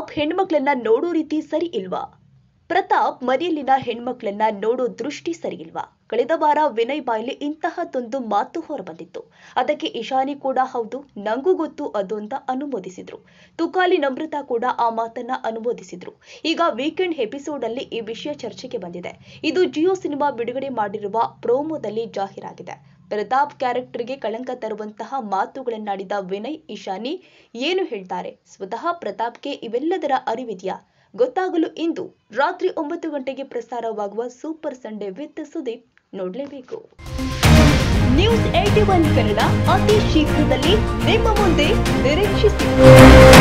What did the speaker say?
ಪ್ರತಾಪ್ ಹೆಣ್ಮಕ್ಳನ್ನ ನೋಡೋ ರೀತಿ ಸರಿ ಇಲ್ವಾ ಪ್ರತಾಪ್ ಮನೆಯಲ್ಲಿನ ಹೆಣ್ಮಕ್ಳನ್ನ ನೋಡೋ ದೃಷ್ಟಿ ಸರಿಯಿಲ್ವಾ ಕಳೆದ ವಾರ ವಿನಯ್ ಬಾಯಲ್ಲಿ ಇಂತಹದ್ದೊಂದು ಮಾತು ಹೊರಬಂದಿತ್ತು ಅದಕ್ಕೆ ಇಶಾನಿ ಕೂಡ ಹೌದು ನಂಗೂ ಗೊತ್ತು ಅದು ಅಂತ ಅನುಮೋದಿಸಿದ್ರು ತುಕಾಲಿ ನಮ್ರತಾ ಕೂಡ ಆ ಮಾತನ್ನ ಅನುಮೋದಿಸಿದ್ರು ಈಗ ವೀಕೆಂಡ್ ಎಪಿಸೋಡ್ ಅಲ್ಲಿ ಈ ವಿಷಯ ಚರ್ಚೆಗೆ ಬಂದಿದೆ ಇದು ಜಿಯೋ ಸಿನಿಮಾ ಬಿಡುಗಡೆ ಮಾಡಿರುವ ಪ್ರೋಮೋದಲ್ಲಿ ಜಾಹೀರಾಗಿದೆ ಪ್ರತಾಪ್ ಕ್ಯಾರೆಕ್ಟರ್ಗೆ ಕಳಂಕ ತರುವಂತಹ ಮಾತುಗಳನ್ನಾಡಿದ ವಿನಯ್ ಇಶಾನಿ ಏನು ಹೇಳ್ತಾರೆ ಸ್ವತಃ ಪ್ರತಾಪ್ಗೆ ಇವೆಲ್ಲದರ ಅರಿವಿದೆಯಾ ಗೊತ್ತಾಗಲು ಇಂದು ರಾತ್ರಿ ಒಂಬತ್ತು ಗಂಟೆಗೆ ಪ್ರಸಾರವಾಗುವ ಸೂಪರ್ ಸಂಡೇ ವಿತ್ ಸುದೀಪ್ ನೋಡಲೇಬೇಕು ನ್ಯೂಸ್ ಏಟಿ ಒನ್ ಕನ್ನಡ ಅತಿ ಶೀಘ್ರದಲ್ಲಿ ನಿಮ್ಮ ಮುಂದೆ ನಿರೀಕ್ಷಿಸಿ